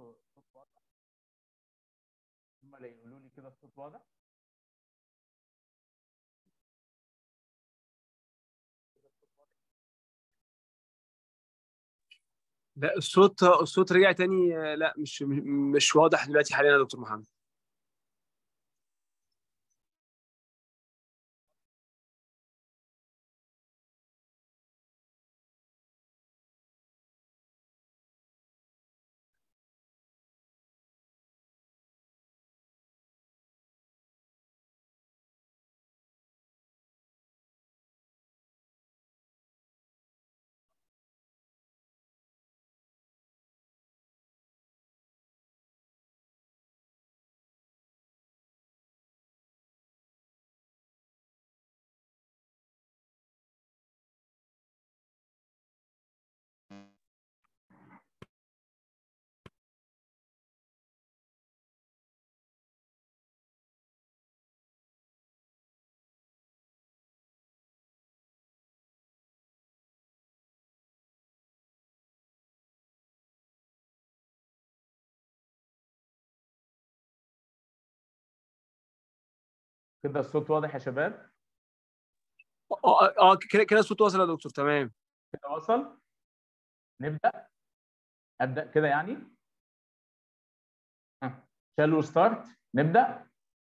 الصوت واضح هم اللي يقولوا لي كده الصوت واضح لا الصوت الصوت رجع تاني آه، لا مش مش واضح دلوقتي حاليا يا دكتور محمد كده الصوت واضح يا شباب اه اه كده كده الصوت واصل يا دكتور تمام كده وصل نبدا ابدا كده يعني شالو ستارت نبدا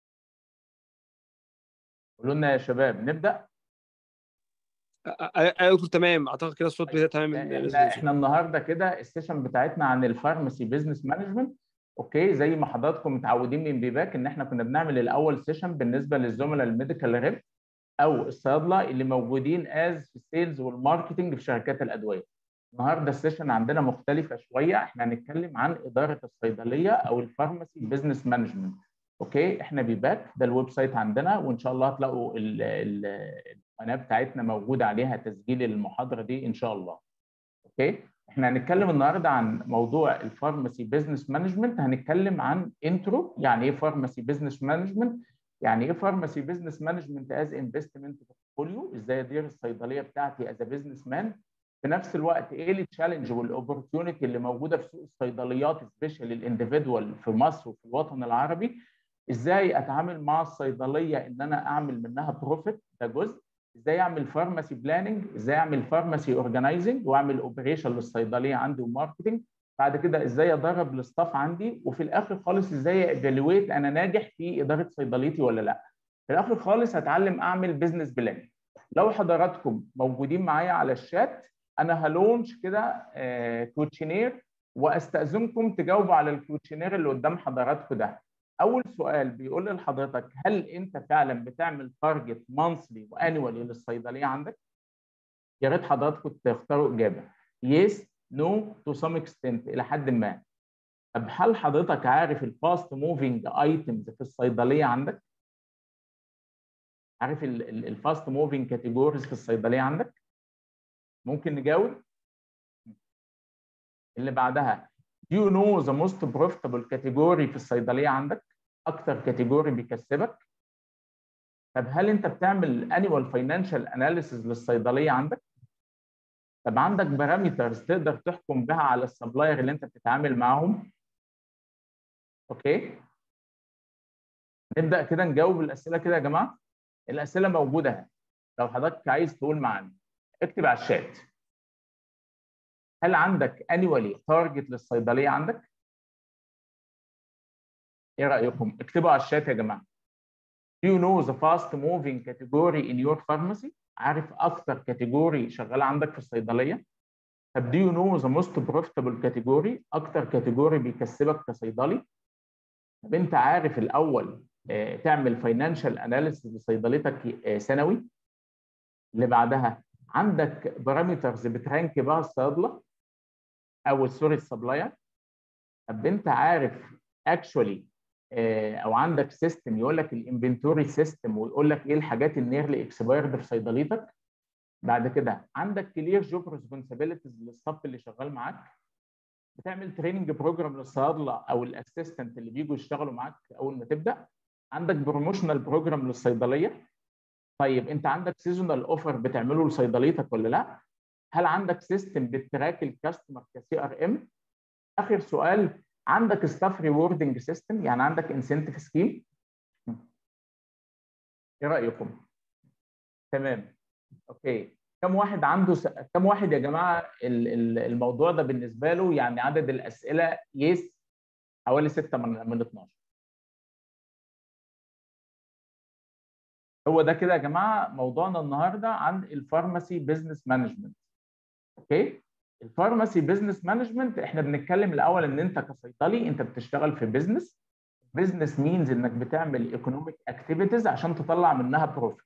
قولوا لنا يا شباب نبدا آه، آه، آه، يا دكتور تمام اعتقد كده الصوت بدا تمام احنا احنا النهارده كده السيشن بتاعتنا عن الفارماسي بزنس مانجمنت اوكي زي ما حضراتكم متعودين من بيباك ان احنا كنا بنعمل الاول سيشن بالنسبه للزملاء الميديكال ريب او الصيادله اللي موجودين از في السيلز والماركتنج في شركات الادويه. النهارده السيشن عندنا مختلفه شويه احنا هنتكلم عن اداره الصيدليه او الفارماسي بزنس مانجمنت. اوكي احنا بيباك ده الويب سايت عندنا وان شاء الله هتلاقوا ال- ال- القناه بتاعتنا موجوده عليها تسجيل المحاضره دي ان شاء الله. اوكي احنا هنتكلم النهارده عن موضوع الفارماسي بزنس مانجمنت هنتكلم عن انترو يعني ايه فارماسي بزنس مانجمنت يعني ايه فارماسي بزنس مانجمنت از انفستمنت بورتفوليو ازاي ادير الصيدليه بتاعتي از بزنس مان في نفس الوقت ايه التشالنج والاوبورتيونيتي اللي موجوده في سوق الصيدليات سبيشال الانديفيدوال في مصر وفي الوطن العربي ازاي اتعامل مع الصيدليه ان انا اعمل منها بروفيت ده جزء ازاي اعمل فارماسي بلاننج ازاي اعمل فارماسي اورجنايزنج واعمل اوبريشن للصيدليه عندي وماركتنج بعد كده ازاي ادرب الستاف عندي وفي الاخر خالص ازاي ايفالويت انا ناجح في اداره صيدليتي ولا لا في الاخر خالص هتعلم اعمل بزنس بلان لو حضراتكم موجودين معايا على الشات انا هلونش كده كوتشينير واستاذنكم تجاوبوا على الكوتشينير اللي قدام حضراتكم ده اول سؤال بيقول لحضرتك هل انت فعلا بتعمل تارجت مانثلي وانوالي للصيدليه عندك يا ريت حضراتكم تختاروا اجابه يس نو تو سم اكستنت الى حد ما طب هل حضرتك عارف الفاست موفينج ايتمز في الصيدليه عندك عارف الفاست موفينج كاتيجوريز في الصيدليه عندك ممكن نجاوب اللي بعدها Do you know the most profitable category في الصيدليه عندك؟ اكتر كاتيجوري بيكسبك؟ طب هل انت بتعمل annual financial analysis للصيدليه عندك؟ طب عندك بارامترز تقدر تحكم بها على السبلاير اللي انت بتتعامل معاهم؟ اوكي؟ نبدا كده نجاوب الاسئله كده يا جماعه. الاسئله موجوده اهي. لو حضرتك عايز تقول معانا اكتب على الشات. هل عندك annually تارجت للصيدليه عندك؟ ايه رايكم؟ اكتبوا على الشات يا جماعه. Do you know the fast moving category in your pharmacy؟ عارف اكتر كاتيجوري شغاله عندك في الصيدليه؟ طب do you know the most profitable category؟ اكتر كاتيجوري بيكسبك كصيدلي؟ طب انت عارف الاول آه، تعمل فاينانشال اناليسيس لصيدلتك آه، سنوي؟ اللي بعدها عندك بارامترز بترانك بها الصيادله او سوري السبلاير طب انت عارف اكشولي او عندك سيستم يقول لك الانفنتوري سيستم ويقول لك ايه الحاجات النيرلي اكسبايرد في صيدليتك بعد كده عندك كلير جوب ريسبونسابيلتيز للصف اللي شغال معاك بتعمل تريننج بروجرام للصيادله او الاسيستنت اللي بيجوا يشتغلوا معاك اول ما تبدا عندك بروموشنال بروجرام للصيدليه طيب انت عندك سيزونال اوفر بتعمله لصيدليتك ولا لا هل عندك سيستم بتراك الكاستمر كسي ار ام اخر سؤال عندك ستاف ريوردنج سيستم يعني عندك انسنتيف سكيم ايه رايكم تمام اوكي كم واحد عنده س... كم واحد يا جماعه الموضوع ده بالنسبه له يعني عدد الاسئله يس حوالي 6 من من 12 هو ده كده يا جماعه موضوعنا النهارده عن الفارماسي بزنس مانجمنت اوكي الفارماسي بزنس مانجمنت احنا بنتكلم الاول ان انت كصيدلي انت بتشتغل في بزنس بزنس مينز انك بتعمل ايكونوميك اكتيفيتيز عشان تطلع منها بروفيت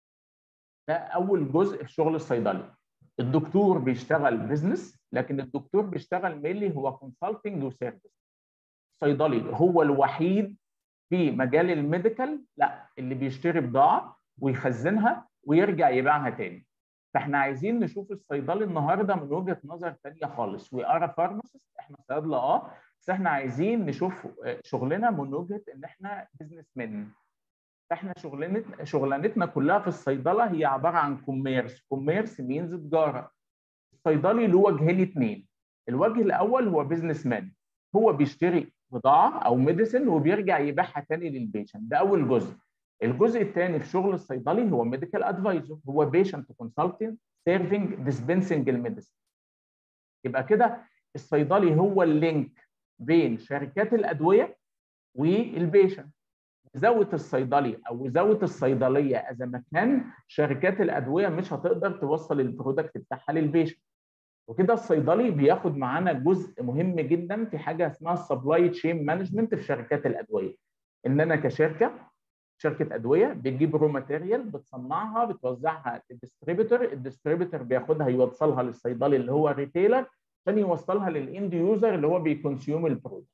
ده اول جزء في شغل الصيدلي الدكتور بيشتغل بزنس لكن الدكتور بيشتغل مينلي هو كونسلتنج وسيرفيس الصيدلي هو الوحيد في مجال الميديكال لا اللي بيشتري بضاعه ويخزنها ويرجع يبيعها تاني فاحنا عايزين نشوف الصيدلي النهارده من وجهه نظر ثانيه خالص وي ار فارماسيست احنا صيادله اه بس احنا عايزين نشوف شغلنا من وجهه ان احنا بزنس مان فاحنا شغلانتنا شغلانتنا كلها في الصيدله هي عباره عن كوميرس كوميرس مينز تجاره الصيدلي له وجهين اثنين الوجه الاول هو بزنس مان هو بيشتري بضاعه او ميديسن وبيرجع يبيعها تاني للبيشنت ده اول جزء الجزء الثاني في شغل الصيدلي هو ميديكال ادفايزر هو بيشنت كونسلتنت سيرفنج ديسبنسنج الميديسن يبقى كده الصيدلي هو اللينك بين شركات الادويه والبيشنت زاويه الصيدلي او زاويه الصيدليه اذا ما كان شركات الادويه مش هتقدر توصل البرودكت بتاعها للبيشنت وكده الصيدلي بياخد معانا جزء مهم جدا في حاجه اسمها السبلاي تشين مانجمنت في شركات الادويه ان انا كشركه شركه ادويه بتجيب رو ماتيريال بتصنعها بتوزعها للديستريبيتور الديستريبيتور بياخدها يوصلها للصيدلي اللي هو ريتيلر عشان يوصلها للاند يوزر اللي هو بيكونسيوم البرودكت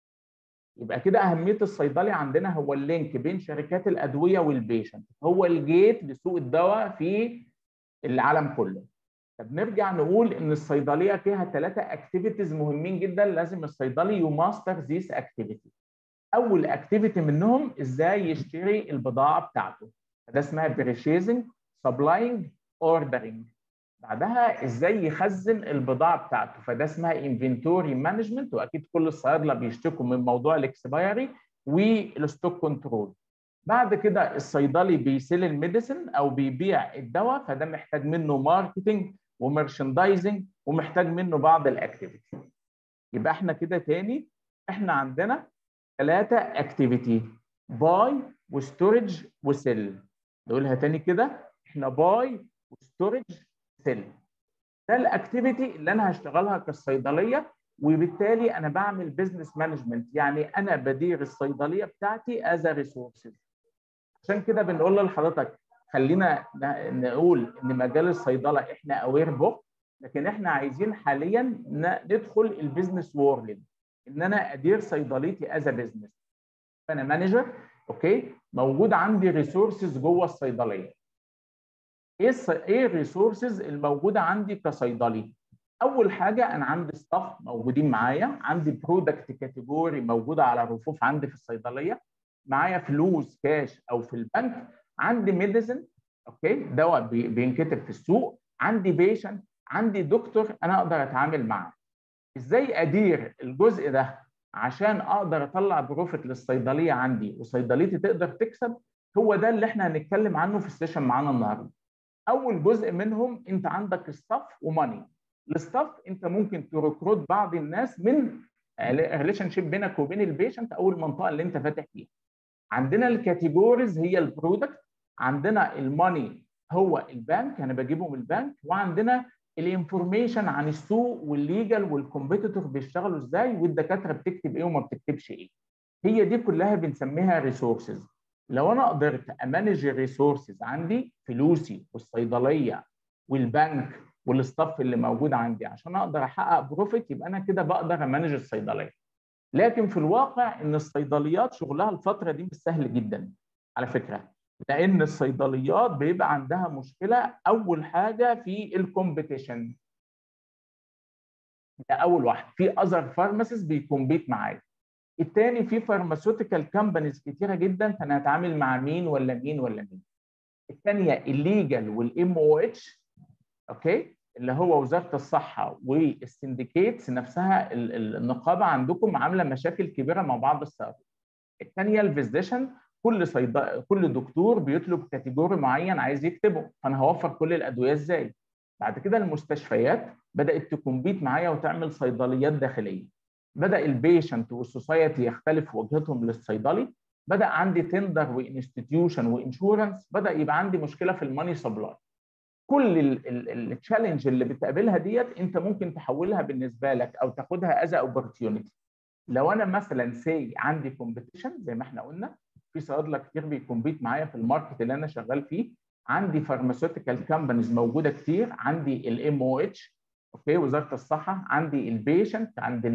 يبقى كده اهميه الصيدلي عندنا هو اللينك بين شركات الادويه والبيشنت هو الجيت لسوق الدواء في العالم كله طب نرجع نقول ان الصيدليه فيها ثلاثه اكتيفيتيز مهمين جدا لازم الصيدلي يماستر ذيس اكتيفيتي اول اكتيفيتي منهم ازاي يشتري البضاعه بتاعته ده اسمها بريشيزنج سبلاينج اوردرنج بعدها ازاي يخزن البضاعه بتاعته فده اسمها انفنتوري مانجمنت واكيد كل الصيادله بيشتكوا من موضوع الاكسبايري والستوك كنترول بعد كده الصيدلي بيسيل الميديسن او بيبيع الدواء فده محتاج منه ماركتنج ومرشندايزنج ومحتاج منه بعض الاكتيفيتي يبقى احنا كده تاني احنا عندنا ثلاثه اكتيفيتي باي وستورج وسيل نقولها تاني كده احنا باي وستورج سيل ده الاكتيفيتي اللي انا هشتغلها كالصيدليه وبالتالي انا بعمل بزنس مانجمنت يعني انا بدير الصيدليه بتاعتي از ريسورسز عشان كده بنقول لحضرتك خلينا نقول ان مجال الصيدله احنا اوير بوك لكن احنا عايزين حاليا ندخل البيزنس وورلد ان انا ادير صيدليتي از بزنس فانا مانجر اوكي موجود عندي ريسورسز جوه الصيدليه ايه الص... ايه الريسورسز الموجوده عندي كصيدلي اول حاجه انا عندي ستاف موجودين معايا عندي برودكت كاتيجوري موجوده على الرفوف عندي في الصيدليه معايا فلوس كاش او في البنك عندي ميديسن اوكي دواء بينكتب في السوق عندي بيشنت عندي دكتور انا اقدر اتعامل معاه ازاي ادير الجزء ده عشان اقدر اطلع بروفيت للصيدليه عندي وصيدليتي تقدر تكسب هو ده اللي احنا هنتكلم عنه في السيشن معانا النهارده اول جزء منهم انت عندك ستاف وماني الستاف انت ممكن تركروت بعض الناس من ريليشن شيب بينك وبين البيشنت او المنطقه اللي انت فاتح فيها عندنا الكاتيجوريز هي البرودكت عندنا الماني هو البنك انا بجيبه من البنك وعندنا الانفورميشن عن السوق والليجل والكومبيتيتور بيشتغلوا ازاي والدكاتره بتكتب ايه وما بتكتبش ايه هي دي كلها بنسميها ريسورسز لو انا قدرت امانج الريسورسز عندي فلوسي والصيدليه والبنك والستاف اللي موجود عندي عشان اقدر احقق بروفيت يبقى انا كده بقدر امانج الصيدليه لكن في الواقع ان الصيدليات شغلها الفتره دي مش سهل جدا على فكره لان الصيدليات بيبقى عندها مشكله اول حاجه في الكومبيتيشن ده اول واحد في اذر فارماسيز بيكومبيت معايا الثاني في فارماسيوتيكال كامبانيز كتيره جدا فانا هتعامل مع مين ولا مين ولا مين الثانيه الليجل والام او اتش اوكي اللي هو وزاره الصحه والسندكيتس نفسها النقابه عندكم عامله مشاكل كبيره مع بعض الصيادله. الثانيه الفيزيشن كل صيد... كل دكتور بيطلب كاتيجوري معين عايز يكتبه فانا هوفر كل الادويه ازاي؟ بعد كده المستشفيات بدات تكمبيت معايا وتعمل صيدليات داخليه. بدا البيشنت والسوسايتي يختلف وجهتهم للصيدلي بدا عندي تندر وانستتيوشن وانشورنس بدا يبقى عندي مشكله في الماني سبلاي كل التشالنج اللي بتقابلها ديت انت ممكن تحولها بالنسبه لك او تاخدها از اوبورتيونيتي لو انا مثلا سي عندي كومبيتيشن زي ما احنا قلنا في صيادله كتير بيكمبيت معايا في الماركت اللي انا شغال فيه عندي فارماسيوتيكال كامبانيز موجوده كتير عندي الام او اتش اوكي وزاره الصحه عندي البيشنت عندي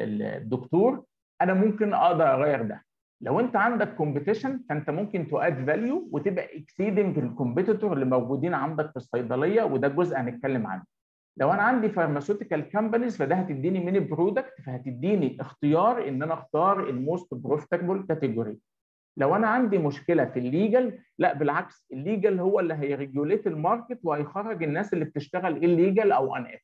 الدكتور انا ممكن اقدر اغير ده لو انت عندك كومبيتيشن فانت ممكن تؤاد فاليو وتبقى اكسيدنج الكومبيتيتور اللي موجودين عندك في الصيدليه وده جزء هنتكلم عنه لو انا عندي فارماسيوتيكال كامبانيز فده هتديني ميني برودكت فهتديني اختيار ان انا اختار الموست بروفيتابل كاتيجوري لو انا عندي مشكله في الليجل لا بالعكس الليجل هو اللي هيريجوليت الماركت وهيخرج الناس اللي بتشتغل الليجل او ان اف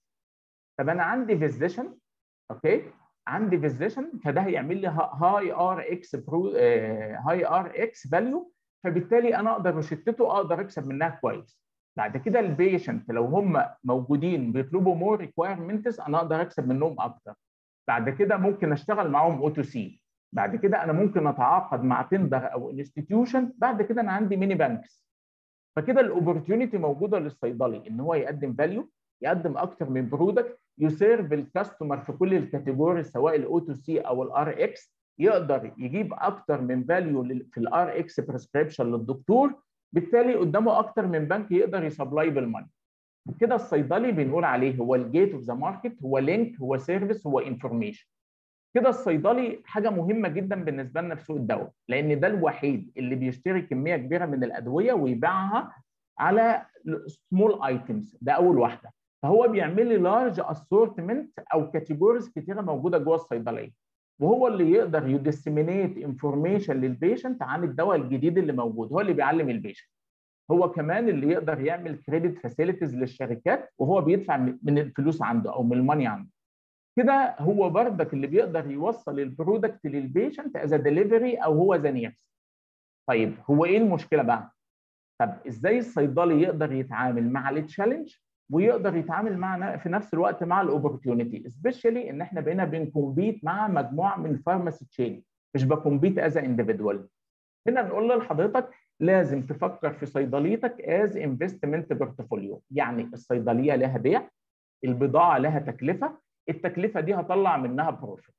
طب انا عندي فيزيشن اوكي عندي فيزيشن فده هيعمل لي هاي ار اكس برو هاي ار اكس فاليو فبالتالي انا اقدر اشتته اقدر اكسب منها كويس بعد كده البيشنت لو هم موجودين بيطلبوا مور ريكوايرمنتس انا اقدر اكسب منهم اكتر بعد كده ممكن اشتغل معاهم او تو سي بعد كده انا ممكن اتعاقد مع تندر او انستتيوشن بعد كده انا عندي ميني بانكس فكده الاوبورتيونيتي موجوده للصيدلي ان هو يقدم فاليو يقدم اكتر من برودكت يسيرف الكاستمر في كل الكاتيجوري سواء الاو تو سي او الار اكس يقدر يجيب اكتر من فاليو في الار اكس بريسكريبشن للدكتور بالتالي قدامه اكتر من بنك يقدر يسبلاي بالماني كده الصيدلي بنقول عليه هو الجيت اوف ذا ماركت هو لينك هو سيرفيس هو انفورميشن كده الصيدلي حاجه مهمه جدا بالنسبه لنا في سوق الدواء لان ده الوحيد اللي بيشتري كميه كبيره من الادويه ويبيعها على سمول ايتمز ده اول واحده فهو بيعمل لي لارج اسورتمنت او كاتيجوريز كتيره موجوده جوه الصيدليه وهو اللي يقدر يدسمينيت انفورميشن للبيشنت عن الدواء الجديد اللي موجود هو اللي بيعلم البيشنت هو كمان اللي يقدر يعمل كريدت فاسيلتيز للشركات وهو بيدفع من الفلوس عنده او من الماني عنده كده هو بردك اللي بيقدر يوصل البرودكت للبيشنت از ديليفري او هو ذا نيرس طيب هو ايه المشكله بقى طب ازاي الصيدلي يقدر يتعامل مع التشالنج ويقدر يتعامل مع في نفس الوقت مع الاوبورتيونيتي سبيشالي ان احنا بقينا بنكمبيت مع مجموعه من فارماسي تشين مش بكمبيت از انديفيدوال هنا نقول لحضرتك لازم تفكر في صيدليتك از انفستمنت بورتفوليو يعني الصيدليه لها بيع البضاعه لها تكلفه التكلفه دي هطلع منها بروفيت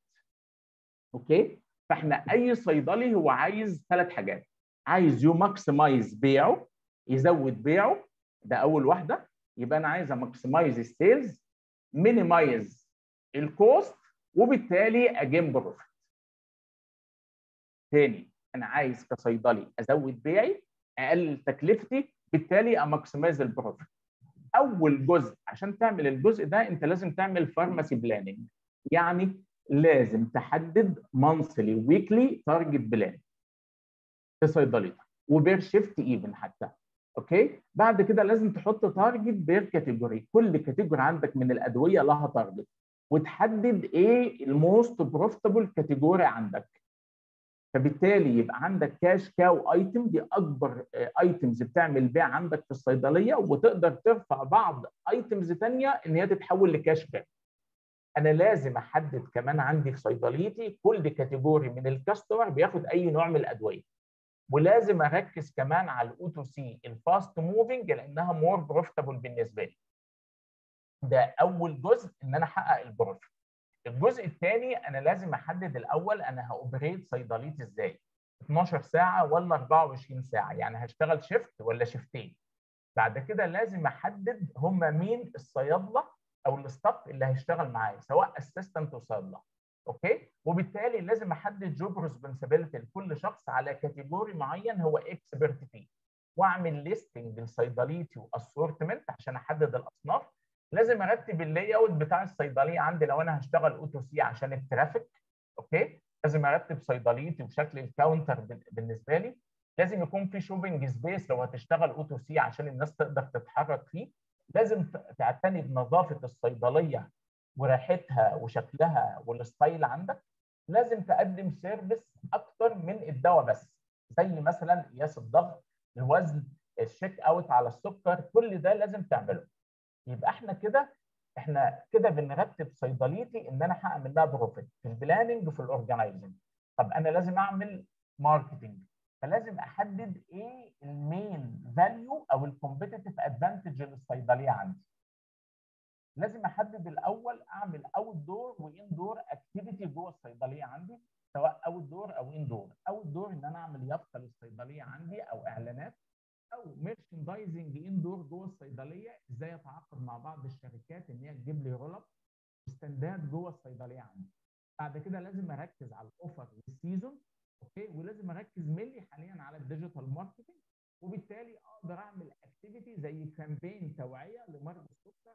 اوكي فاحنا اي صيدلي هو عايز ثلاث حاجات عايز يو ماكسمايز بيعه يزود بيعه ده اول واحده يبقى انا عايز اماكسمايز السيلز مينيمايز الكوست وبالتالي اجيم بروفيت تاني انا عايز كصيدلي ازود بيعي اقلل تكلفتي بالتالي اماكسمايز البروفيت اول جزء عشان تعمل الجزء ده انت لازم تعمل فارماسي بلاننج يعني لازم تحدد مانثلي ويكلي تارجت بلان في صيدليتك وبير شيفت ايفن حتى اوكي بعد كده لازم تحط تارجت بير كاتيجوري كل كاتيجوري عندك من الادويه لها تارجت وتحدد ايه الموست بروفيتابل كاتيجوري عندك فبالتالي يبقى عندك كاش كاو ايتم دي اكبر ايتمز بتعمل بيع عندك في الصيدليه وتقدر ترفع بعض ايتمز ثانيه ان هي تتحول لكاش كاو انا لازم احدد كمان عندي في صيدليتي كل كاتيجوري من الكاستمر بياخد اي نوع من الادويه ولازم اركز كمان على الاو تو سي الفاست موفنج لانها مور بروفيتابل بالنسبه لي ده اول جزء ان انا احقق البروفيت الجزء الثاني انا لازم احدد الاول انا هاوبريت صيدليتي ازاي 12 ساعه ولا 24 ساعه يعني هشتغل شيفت ولا شيفتين بعد كده لازم احدد هم مين الصيادله او الستاف اللي هيشتغل معايا سواء اسيستنت وصيادله اوكي وبالتالي لازم احدد جوب ريسبونسابيلتي لكل شخص على كاتيجوري معين هو اكسبرت فيه واعمل ليستنج لصيدليتي واسورتمنت عشان احدد الاصناف لازم ارتب اللاي اوت بتاع الصيدليه عندي لو انا هشتغل او تو سي عشان الترافيك اوكي لازم ارتب صيدليتي وشكل الكاونتر بالنسبه لي لازم يكون في شوبنج سبيس لو هتشتغل او تو سي عشان الناس تقدر تتحرك فيه لازم تعتني بنظافه الصيدليه وريحتها وشكلها والستايل عندك لازم تقدم سيرفيس اكتر من الدواء بس زي مثلا قياس الضغط الوزن الشيك اوت على السكر كل ده لازم تعمله يبقى احنا كده احنا كده بنرتب صيدليتي ان انا هعمل لها بروفيت في البلاننج وفي الاورجنايزنج طب انا لازم اعمل ماركتنج فلازم احدد ايه المين فاليو او الكومبيتيتيف ادفانتج للصيدليه عندي لازم احدد الاول اعمل اوت دور وان دور اكتيفيتي جوه الصيدليه عندي سواء اوت دور او ان دور اوت دور ان انا اعمل يافطه للصيدليه عندي او اعلانات او ميرشندايزنج ان دور جوه الصيدليه ازاي اتعاقد مع بعض الشركات ان هي تجيب لي رول اب ستاندات جوه الصيدليه عندي بعد كده لازم اركز على الاوفر والسيزون اوكي ولازم اركز ملي حاليا على الديجيتال ماركتنج وبالتالي اقدر اعمل اكتيفيتي زي كامبين توعيه لمرضى السكر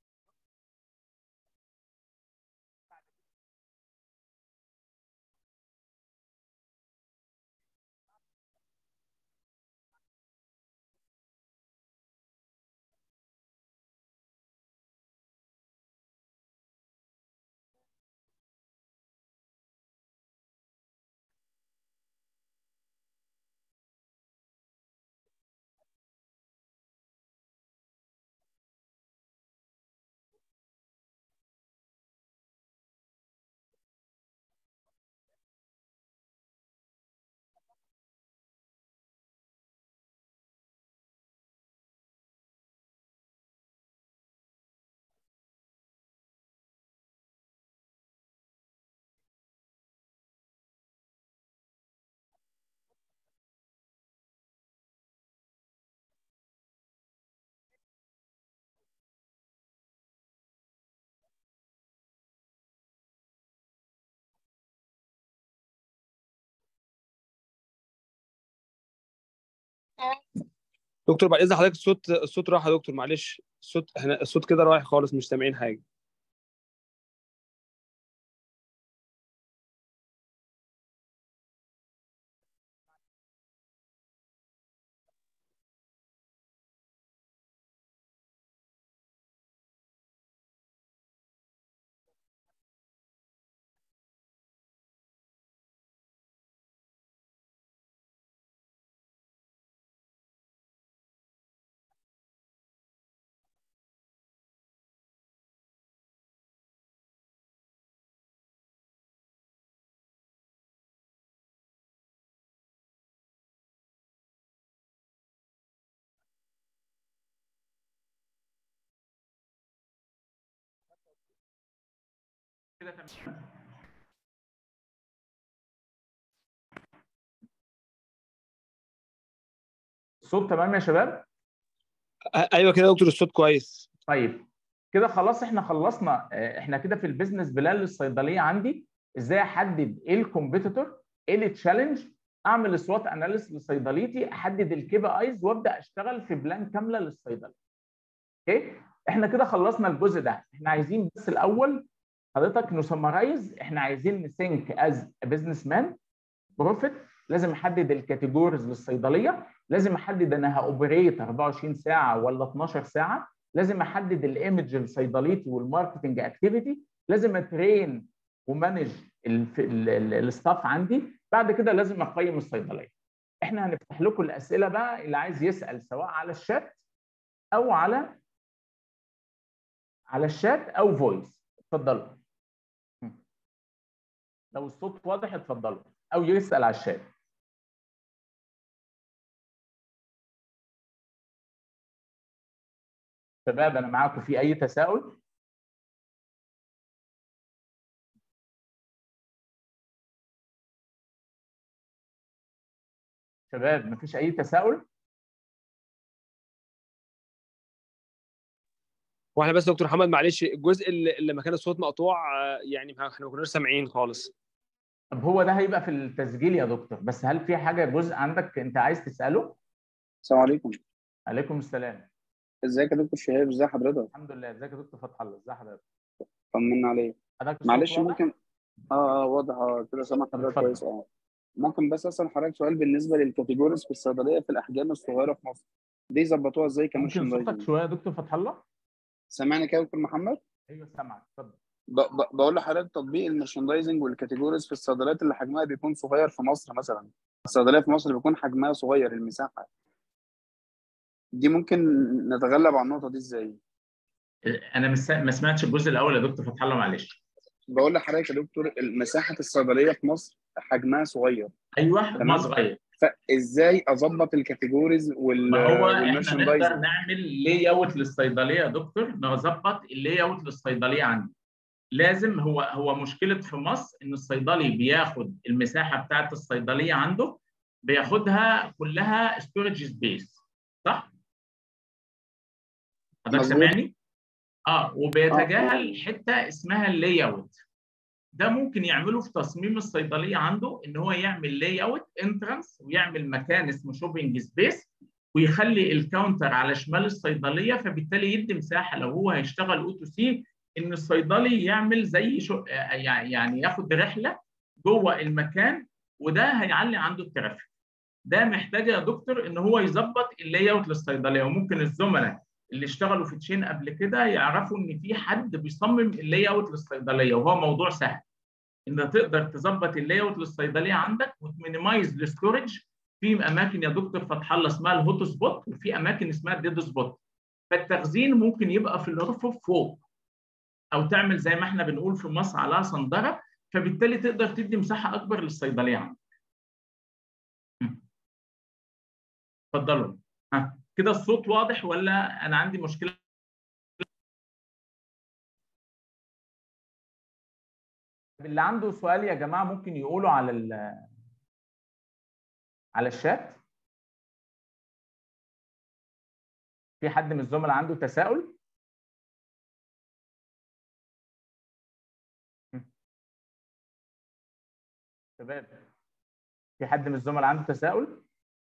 دكتور بعد اذن حضرتك الصوت الصوت راح يا دكتور معلش الصوت احنا الصوت كده رايح خالص مش سامعين حاجه كده تمام الصوت تمام يا شباب ايوه كده يا دكتور الصوت كويس طيب كده خلاص احنا خلصنا احنا كده في البيزنس بلان للصيدليه عندي ازاي احدد ايه الكومبيتيتور ايه التشالنج اعمل سوات اناليس لصيدليتي احدد الكي بي ايز وابدا اشتغل في بلان كامله للصيدله اوكي احنا كده خلصنا الجزء ده احنا عايزين بس الاول حضرتك نسمرايز احنا عايزين نسينك از بزنس مان بروفيت لازم احدد الكاتيجوريز للصيدليه لازم احدد انا هاوبريت 24 ساعه ولا 12 ساعه لازم احدد الايمج لصيدليتي والماركتنج اكتيفيتي لازم اترين ومانج الستاف عندي بعد كده لازم اقيم الصيدليه احنا هنفتح لكم الاسئله بقى اللي عايز يسال سواء على الشات او على على الشات او فويس اتفضلوا لو الصوت واضح اتفضلوا او يسال على الشات شباب انا معاكم في اي تساؤل شباب مفيش اي تساؤل واحنا بس دكتور محمد معلش الجزء اللي اللي مكان الصوت مقطوع يعني احنا ما كناش سامعين خالص طب هو ده هيبقى في التسجيل يا دكتور بس هل في حاجه جزء عندك انت عايز تساله السلام عليكم عليكم السلام ازيك يا دكتور شهاب ازي حضرتك الحمد لله ازيك يا دكتور فتح الله ازي حضرتك طمنا عليك حضرتك الصوت معلش واضح؟ ممكن اه اه واضح اه كده سامع حضرتك اتفضل. كويس اه ممكن بس اسال حضرتك سؤال بالنسبه للكاتيجوريز في الصيدليه في الاحجام الصغيره في مصر دي ظبطوها ازاي ممكن صوتك كمرشندايزنج شويه يا دكتور فتح الله سامعني كده يا دكتور محمد ايوه سامعك اتفضل ب... ب... بقول لحضرتك تطبيق المرشندايزنج والكاتيجوريز في الصيدليات اللي حجمها بيكون صغير في مصر مثلا الصيدليه في مصر بيكون حجمها صغير المساحه دي ممكن نتغلب على النقطه دي ازاي انا مس- ما سمعتش الجزء الاول يا دكتور فتح الله معلش بقول لحضرتك يا دكتور مساحه الصيدليه في مصر حجمها صغير ايوه حجمها تمام. صغير فازاي اظبط الكاتيجوريز وال ما هو احنا نقدر والمرشندايزنج نعمل لاي اوت للصيدليه يا دكتور نظبط اللاي اوت للصيدليه عندي لازم هو هو مشكله في مصر ان الصيدلي بياخد المساحه بتاعه الصيدليه عنده بياخدها كلها ستورج سبيس صح؟ حضرتك مظبوط. سامعني؟ اه وبيتجاهل آه. حته اسمها اللاي اوت ده ممكن يعمله في تصميم الصيدليه عنده ان هو يعمل لاي اوت انترانس ويعمل مكان اسمه شوبينج سبيس ويخلي الكاونتر على شمال الصيدليه فبالتالي يدي مساحه لو هو هيشتغل او تو سي ان الصيدلي يعمل زي شو يعني يعني ياخد رحله جوه المكان وده هيعلي عنده الترافيك ده محتاج يا دكتور ان هو يظبط اللاي اوت للصيدليه وممكن الزملاء اللي اشتغلوا في تشين قبل كده يعرفوا ان في حد بيصمم اللاي اوت للصيدليه وهو موضوع سهل ان تقدر تظبط اللاي اوت للصيدليه عندك وتمينيمايز الستورج في اماكن يا دكتور فتح الله اسمها الهوت سبوت وفي اماكن اسمها الديد سبوت فالتخزين ممكن يبقى في الرفوف فوق او تعمل زي ما احنا بنقول في مصر عليها صندره فبالتالي تقدر تدي مساحه اكبر للصيدليه عندك. م. اتفضلوا ها كده الصوت واضح ولا انا عندي مشكله اللي عنده سؤال يا جماعه ممكن يقوله على ال على الشات في حد من الزملاء عنده تساؤل شباب في حد من الزملاء عنده تساؤل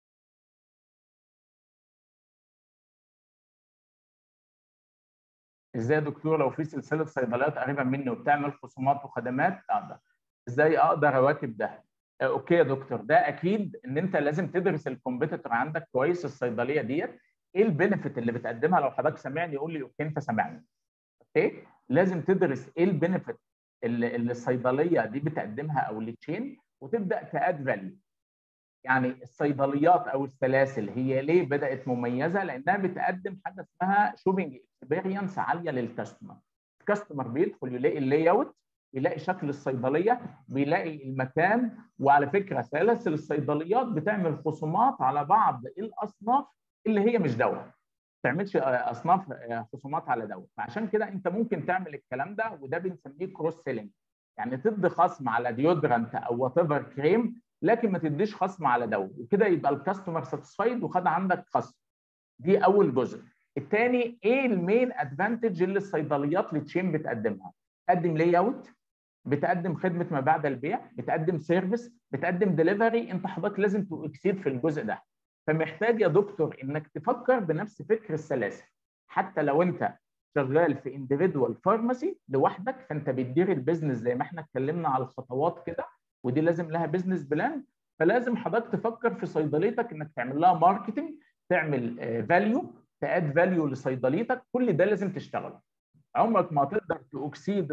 ازاي يا دكتور لو في سلسله صيدليات قريبه مني وبتعمل خصومات وخدمات اقدر ازاي اقدر اواكب ده آه، اوكي يا دكتور ده اكيد ان انت لازم تدرس الكومبيتيتور عندك كويس الصيدليه ديت ايه البينفيت اللي بتقدمها لو حضرتك سامعني يقول لي اوكي انت سامعني اوكي لازم تدرس ايه البينفيت اللي, اللي الصيدليه دي بتقدمها او التشين وتبدا تاد فاليو يعني الصيدليات او السلاسل هي ليه بدات مميزه لانها بتقدم حاجه اسمها شوبينج اكسبيرينس عاليه للكاستمر الكاستمر بيدخل يلاقي اللاي اوت بيلاقي شكل الصيدليه بيلاقي المكان وعلى فكره سلاسل الصيدليات بتعمل خصومات على بعض الاصناف اللي هي مش دواء ما تعملش اصناف خصومات على دواء فعشان كده انت ممكن تعمل الكلام ده وده بنسميه كروس سيلينج يعني تدي خصم على ديودرنت او وات ايفر كريم لكن ما تديش خصم على دواء وكده يبقى الكاستمر ساتسفايد وخد عندك خصم دي اول جزء الثاني ايه المين ادفانتج اللي الصيدليات التشين بتقدمها بتقدم لاي اوت بتقدم خدمه ما بعد البيع بتقدم سيرفيس بتقدم ديليفري انت حضرتك لازم تكسيد في الجزء ده فمحتاج يا دكتور انك تفكر بنفس فكر السلاسل حتى لو انت شغال في انديفيدوال فارماسي لوحدك فانت بتدير البيزنس زي ما احنا اتكلمنا على الخطوات كده ودي لازم لها بيزنس بلان فلازم حضرتك تفكر في صيدليتك انك تعمل لها ماركتنج تعمل فاليو تاد فاليو لصيدليتك كل ده لازم تشتغله عمرك ما تقدر تاكسيد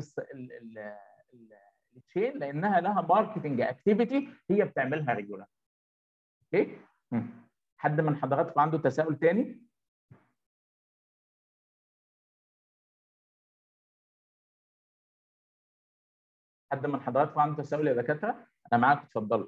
التشين لانها لها ماركتنج اكتيفيتي هي بتعملها ريجولار اوكي حد من حضراتكم عنده تساؤل تاني حد من حضراتكم عنده تساؤل يا دكاتره انا معاك اتفضلوا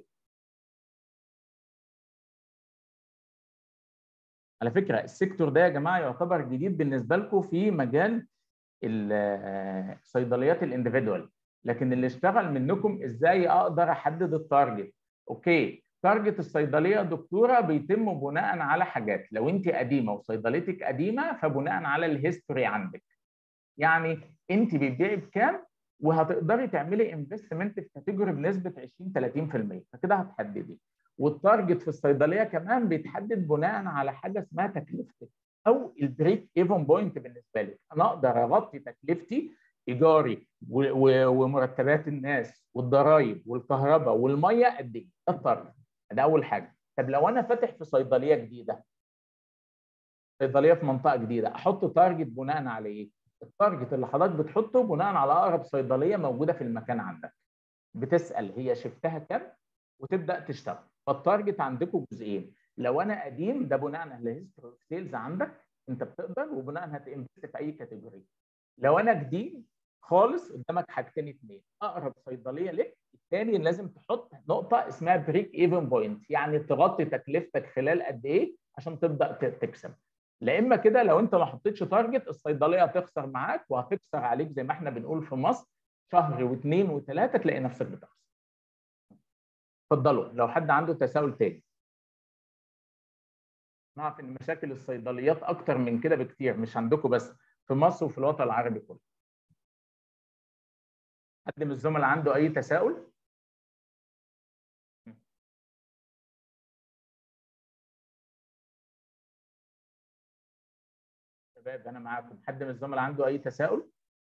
على فكره السيكتور ده يا جماعه يعتبر جديد بالنسبه لكم في مجال الصيدليات الانديفيدوال لكن اللي اشتغل منكم ازاي اقدر احدد التارجت اوكي تارجت الصيدليه دكتوره بيتم بناء على حاجات لو انت قديمه وصيدليتك قديمه فبناء على الهيستوري عندك يعني انت بتبيعي بكام وهتقدري تعملي انفستمنت في كاتيجوري بنسبه 20 30% فكده هتحددي والتارجت في الصيدليه كمان بيتحدد بناء على حاجه اسمها تكلفتك او البريك ايفون بوينت بالنسبه لك انا اقدر اغطي تكلفتي ايجاري ومرتبات الناس والضرايب والكهرباء والميه قد ايه ده التارجت ده اول حاجه طب لو انا فاتح في صيدليه جديده صيدليه في منطقه جديده احط تارجت بناء على ايه؟ التارجت اللي حضرتك بتحطه بناء على اقرب صيدليه موجوده في المكان عندك بتسال هي شفتها كام وتبدا تشتغل فالتارجت عندكم جزئين لو انا قديم ده بناء على هيستوري اوف سيلز عندك انت بتقدر وبناء هتنفست في اي كاتيجوري لو انا جديد خالص قدامك حاجتين اثنين اقرب صيدليه لك الثاني لازم تحط نقطه اسمها بريك ايفن بوينت يعني تغطي تكلفتك خلال قد ايه عشان تبدا تكسب لا اما كده لو انت ما حطيتش تارجت الصيدليه هتخسر معاك وهتكسر عليك زي ما احنا بنقول في مصر شهر واثنين وثلاثه تلاقي نفسك بتخسر. اتفضلوا لو حد عنده تساؤل تاني. نعرف ان مشاكل الصيدليات اكتر من كده بكتير مش عندكم بس في مصر وفي الوطن العربي كله. حد من الزملاء عنده اي تساؤل؟ شباب انا معاكم حد من الزملاء عنده اي تساؤل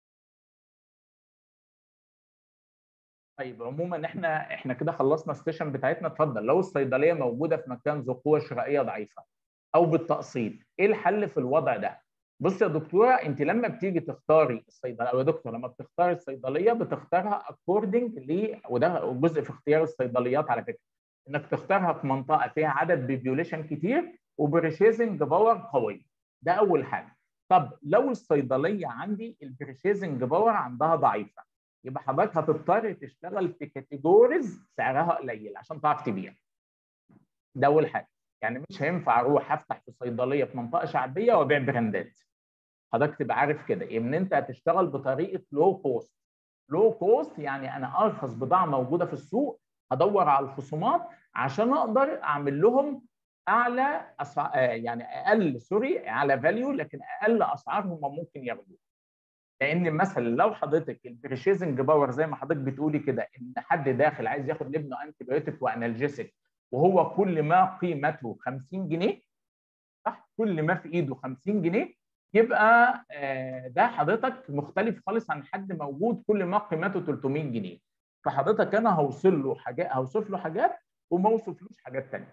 طيب عموما احنا احنا كده خلصنا السيشن بتاعتنا اتفضل لو الصيدليه موجوده في مكان ذو قوه شرائيه ضعيفه او بالتقسيط ايه الحل في الوضع ده بص يا دكتوره انت لما بتيجي تختاري الصيدليه او يا دكتور لما بتختاري الصيدليه بتختارها اكوردنج ل وده جزء في اختيار الصيدليات على فكره انك تختارها في منطقه فيها عدد بيبيوليشن كتير وبريشيزنج باور قوي ده اول حاجه طب لو الصيدليه عندي البريشيزنج باور عندها ضعيفه يبقى حضرتك هتضطر تشتغل في كاتيجوريز سعرها قليل عشان تعرف تبيع ده اول حاجه يعني مش هينفع اروح افتح في صيدليه في منطقه شعبيه وابيع براندات حضرتك تبقى عارف كده ان انت هتشتغل بطريقه لو كوست لو كوست يعني انا ارخص بضاعه موجوده في السوق هدور على الخصومات عشان اقدر اعمل لهم اعلى أسع... يعني اقل سوري على فاليو لكن اقل اسعار هم ممكن ياخدوها لان مثلا لو حضرتك البريشيزنج باور زي ما حضرتك بتقولي كده ان حد داخل عايز ياخد لابنه انتي بايوتيك وانالجيسيك وهو كل ما قيمته 50 جنيه صح كل ما في ايده 50 جنيه يبقى ده حضرتك مختلف خالص عن حد موجود كل ما قيمته 300 جنيه فحضرتك انا هوصل له حاجات هوصف له حاجات وما اوصفلوش حاجات ثانيه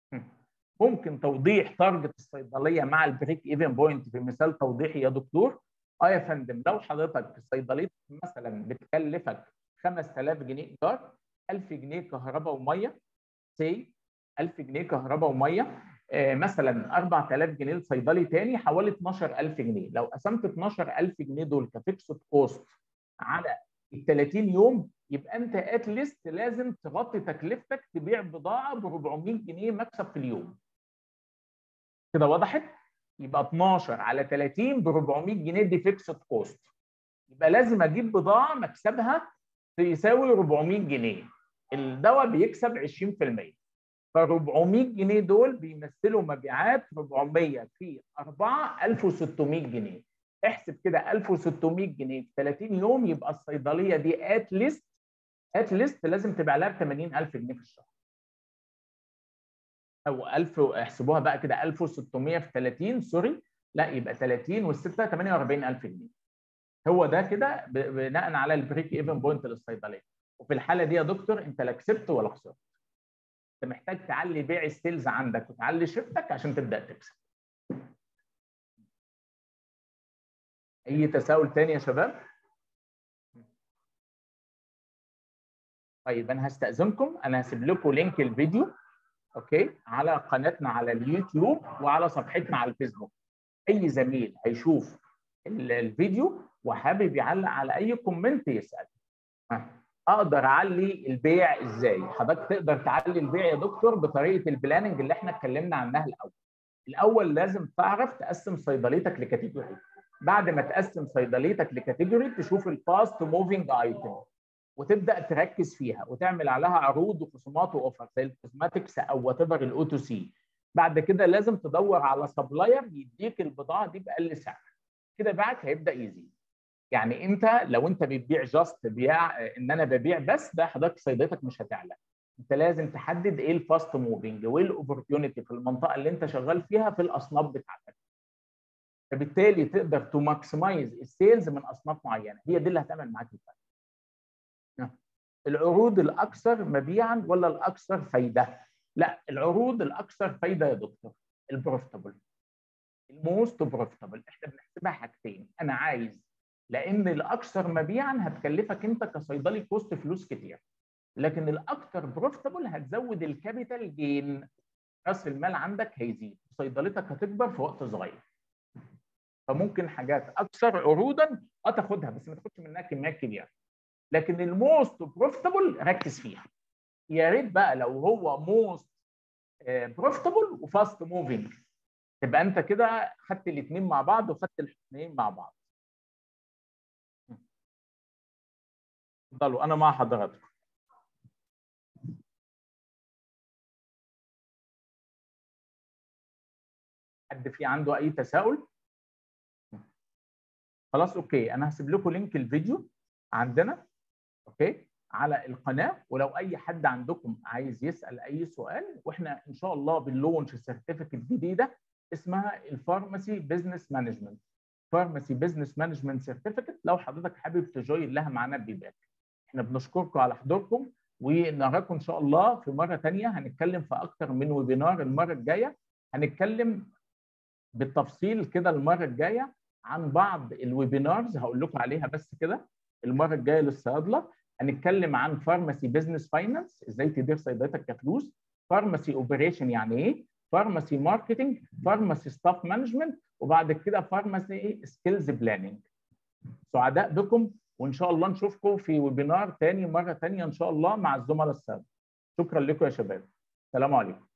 ممكن توضيح تارجت الصيدليه مع البريك ايفن بوينت في مثال توضيحي يا دكتور اه يا فندم لو حضرتك في صيدليه مثلا بتكلفك 5000 جنيه ايجار 1000 جنيه كهرباء وميه سي 1000 جنيه كهرباء وميه آه مثلا 4000 جنيه لصيدلي تاني حوالي 12000 جنيه لو قسمت 12000 جنيه دول كفيكسد كوست على ال 30 يوم يبقى انت اتليست لازم تغطي تكلفتك تبيع بضاعه ب 400 جنيه مكسب في اليوم كده وضحت يبقى 12 على 30 ب 400 جنيه دي فيكسد كوست يبقى لازم اجيب بضاعه مكسبها يساوي 400 جنيه الدواء بيكسب 20% ف 400 جنيه دول بيمثلوا مبيعات 400 في 4 1600 جنيه احسب كده 1600 جنيه في 30 يوم يبقى الصيدليه دي ات ليست ات ليست لازم تبيع لها ب 80000 جنيه في الشهر او 1000 احسبوها بقى كده 1600 في 30 سوري لا يبقى 30 وال6 48000 جنيه هو ده كده بناء على البريك ايفن بوينت للصيدليه وفي الحاله دي يا دكتور انت لا كسبت ولا خسرت انت محتاج تعلي بيع السيلز عندك وتعلي شفتك عشان تبدا تكسب اي تساؤل تاني يا شباب طيب انا هستاذنكم انا هسيب لكم لينك الفيديو اوكي على قناتنا على اليوتيوب وعلى صفحتنا على الفيسبوك اي زميل هيشوف الفيديو وحابب يعلق على اي كومنت يسال اقدر اعلي البيع ازاي حضرتك تقدر تعلي البيع يا دكتور بطريقه البلاننج اللي احنا اتكلمنا عنها الاول الاول لازم تعرف تقسم صيدليتك لكاتيجوري بعد ما تقسم صيدليتك لكاتيجوري تشوف الفاست موفينج ايتم وتبدا تركز فيها وتعمل عليها عروض وخصومات واوفر زي الكوزماتكس او وات ايفر الاو تو سي بعد كده لازم تدور على سبلاير يديك البضاعه دي باقل سعر كده بيعك هيبدا يزيد يعني انت لو انت بتبيع جاست بيع ان انا ببيع بس ده حضرتك صيدلتك مش هتعلى انت لازم تحدد ايه الفاست موفينج وايه الاوبورتيونيتي في المنطقه اللي انت شغال فيها في الاصناف بتاعتك فبالتالي تقدر تو ماكسمايز السيلز من اصناف معينه هي دي اللي هتعمل معاك الفرق العروض الاكثر مبيعا ولا الاكثر فايده لا العروض الاكثر فايده يا دكتور البروفيتابل الموست بروفيتبل احنا بنحسبها حاجتين انا عايز لان الاكثر مبيعا هتكلفك انت كصيدلي كوست فلوس كتير لكن الاكثر بروفيتبل هتزود الكابيتال جين راس المال عندك هيزيد صيدلتك هتكبر في وقت صغير فممكن حاجات اكثر عروضا اه تاخدها بس ما تاخدش منها كميات كبيره لكن الموست بروفيتبل ركز فيها يا ريت بقى لو هو موست بروفيتبل وفاست موفينج تبقى انت كده خدت الاثنين مع بعض وخدت الاثنين مع بعض اتفضلوا انا مع حضراتكم حد في عنده اي تساؤل خلاص اوكي انا هسيب لكم لينك الفيديو عندنا اوكي على القناه ولو اي حد عندكم عايز يسال اي سؤال واحنا ان شاء الله بنلونش سيرتيفيكت جديده اسمها الفارماسي بزنس مانجمنت فارماسي بزنس مانجمنت سيرتيفيكت لو حضرتك حابب تجوين لها معانا بيباك احنا بنشكركم على حضوركم ونراكم ان شاء الله في مره ثانيه هنتكلم في اكتر من ويبينار المره الجايه هنتكلم بالتفصيل كده المره الجايه عن بعض الويبينارز هقول لكم عليها بس كده المره الجايه للصيادله هنتكلم عن فارماسي بزنس فاينانس ازاي تدير صيدلتك كفلوس فارماسي اوبريشن يعني ايه فارماسي ماركتنج فارماسي ستاف مانجمنت وبعد كده فارماسي سكيلز بلاننج سعداء بكم وان شاء الله نشوفكم في ويبينار تاني مره تانيه ان شاء الله مع الزملاء السابق شكرا لكم يا شباب السلام عليكم